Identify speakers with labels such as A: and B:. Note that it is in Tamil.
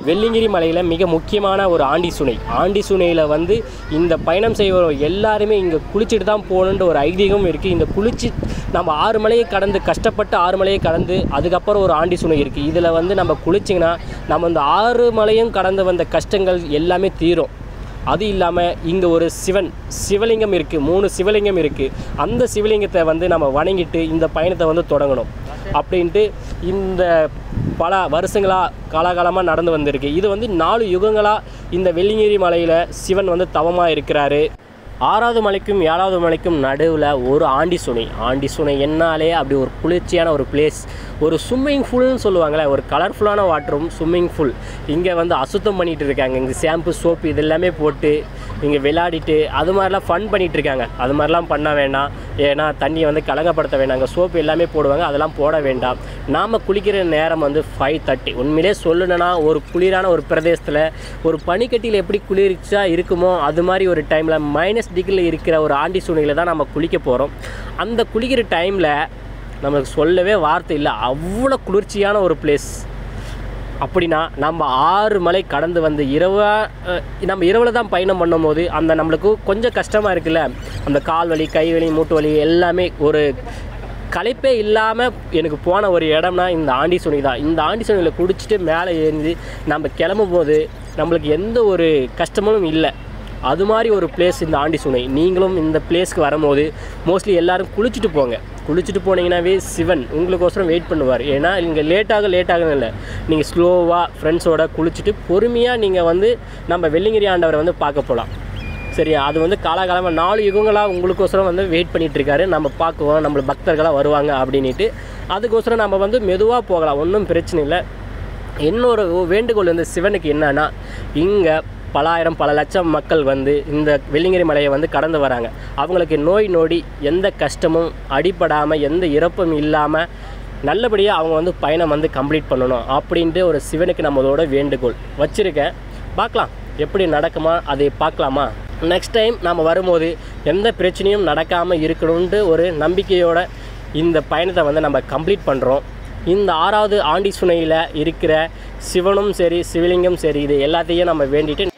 A: வெள்ளிங்கிரி மலையில் மிக முக்கியமான ஒரு ஆண்டி சுனை ஆண்டி சுனையில் வந்து இந்த பயணம் செய்வோம் எல்லாருமே இங்கே குளிச்சுட்டு தான் போகணுன்ற ஒரு ஐதீகம் இருக்குது இந்த குளிச்சு நம்ம ஆறு மலையை கடந்து கஷ்டப்பட்டு ஆறு மலையை கடந்து அதுக்கப்புறம் ஒரு ஆண்டி சுனை இருக்குது இதில் வந்து நம்ம குளிச்சிங்கன்னா நம்ம இந்த ஆறு மலையும் கடந்து வந்த கஷ்டங்கள் எல்லாமே தீரும் அது இல்லாமல் இங்கே ஒரு சிவன் சிவலிங்கம் இருக்குது மூணு சிவலிங்கம் இருக்குது அந்த சிவலிங்கத்தை வந்து நம்ம வணங்கிட்டு இந்த பயணத்தை வந்து தொடங்கணும் அப்படின்ட்டு இந்த பல வருஷங்களாக காலாகாலமாக நடந்து வந்திருக்கு இது வந்து நாலு யுகங்களாக இந்த வெள்ளிங்கிரி மலையில் சிவன் வந்து தவமாக இருக்கிறாரு ஆறாவது மலைக்கும் ஏழாவது மலைக்கும் நடுவில் ஒரு ஆண்டி சுனை ஆண்டி சுனை என்னாலே அப்படி ஒரு குளிர்ச்சியான ஒரு பிளேஸ் ஒரு ஸ்விம்மிங் ஃபுல்னு சொல்லுவாங்களே ஒரு கலர்ஃபுல்லான வாட்டரும் ஸ்விம்மிங் ஃபுல் இங்கே வந்து அசுத்தம் பண்ணிகிட்டு இருக்காங்க இங்கே ஷாம்பு சோப்பு இது எல்லாமே போட்டு இங்கே விளையாடிட்டு அது மாதிரிலாம் ஃபன் பண்ணிகிட்டு இருக்காங்க அது மாதிரிலாம் பண்ண வேண்டாம் ஏன்னா தண்ணியை வந்து கலங்கப்படுத்த வேண்டாம் அங்கே சோப்பு எல்லாமே போடுவாங்க அதெல்லாம் போட வேண்டாம் நாம் குளிக்கிற நேரம் வந்து ஃபைவ் தேர்ட்டி உண்மையிலே சொல்லணும்னா ஒரு குளிரான ஒரு பிரதேசத்தில் ஒரு பனிக்கட்டியில் எப்படி குளிர்ச்சியா இருக்குமோ அது மாதிரி ஒரு டைமில் மைனஸ் டிகிரியில் இருக்கிற ஒரு ஆண்டி சூழ்நிலை தான் நம்ம குளிக்க போகிறோம் அந்த குளிக்கிற டைமில் நமக்கு சொல்லவே வார்த்தை இல்லை அவ்வளோ குளிர்ச்சியான ஒரு பிளேஸ் அப்படின்னா நம்ம ஆறு மலை கடந்து வந்து இரவா அஹ், நம்ம இரவில் தான் பயணம் பண்ணும்போது அந்த நம்மளுக்கு கொஞ்சம் கஷ்டமாக இருக்குல்ல அந்த கால் வலி கை வலி மூட்டு வலி எல்லாமே ஒரு களைப்பே இல்லாமல் எனக்கு போன ஒரு இடம்னா இந்த ஆண்டி சுனி தான் இந்த ஆண்டி சுனியில் குடிச்சிட்டு மேலே ஏறி நம்ம கிளம்பும் போது நம்மளுக்கு எந்த ஒரு கஷ்டமும் இல்லை அது மாதிரி ஒரு பிளேஸ் இந்த ஆண்டி சுனை நீங்களும் இந்த பிளேஸ்க்கு வரும்போது மோஸ்ட்லி எல்லாரும் குளிச்சுட்டு போங்க குளிச்சுட்டு போனீங்கன்னாவே சிவன் உங்களுக்கோசரம் வெயிட் பண்ணுவார் ஏன்னா இங்கே லேட்டாக லேட்டாகணும் இல்லை நீங்கள் ஸ்லோவாக ஃப்ரெண்ட்ஸோட குளிச்சுட்டு பொறுமையாக நீங்கள் வந்து நம்ம வெள்ளிங்கிரி ஆண்டவரை வந்து பார்க்க போகலாம் சரியா அது வந்து காலாகாலமாக நாலு யுகங்களாக உங்களுக்கோசரம் வந்து வெயிட் பண்ணிட்டு இருக்காரு நம்ம பார்க்குவோம் நம்மள பக்தர்களாக வருவாங்க அப்படின்ட்டு அதுக்கோசரம் நம்ம வந்து மெதுவாக போகலாம் ஒன்றும் பிரச்சனை இல்லை இன்னொரு வேண்டுகோள் வந்து சிவனுக்கு என்னன்னா இங்கே பல ஆயிரம் பல லட்சம் மக்கள் வந்து இந்த வெள்ளிங்கிரி மலையை வந்து கடந்து வராங்க அவங்களுக்கு நோய் நொடி எந்த கஷ்டமும் அடிபடாமல் எந்த இறப்பும் இல்லாமல் நல்லபடியாக அவங்க வந்து பயணம் வந்து கம்ப்ளீட் பண்ணணும் அப்படின்ட்டு ஒரு சிவனுக்கு நம்மளோட வேண்டுகோள் வச்சுருக்கேன் பார்க்கலாம் எப்படி நடக்குமா அதை பார்க்கலாமா நெக்ஸ்ட் டைம் நம்ம வரும்போது எந்த பிரச்சனையும் நடக்காமல் இருக்கணுன்ட்டு ஒரு நம்பிக்கையோட இந்த பயணத்தை வந்து நம்ம கம்ப்ளீட் பண்ணுறோம் இந்த ஆறாவது ஆண்டி சுனையில் இருக்கிற சிவனும் சரி சிவலிங்கம் சரி இது எல்லாத்தையும் நம்ம வேண்டிட்டு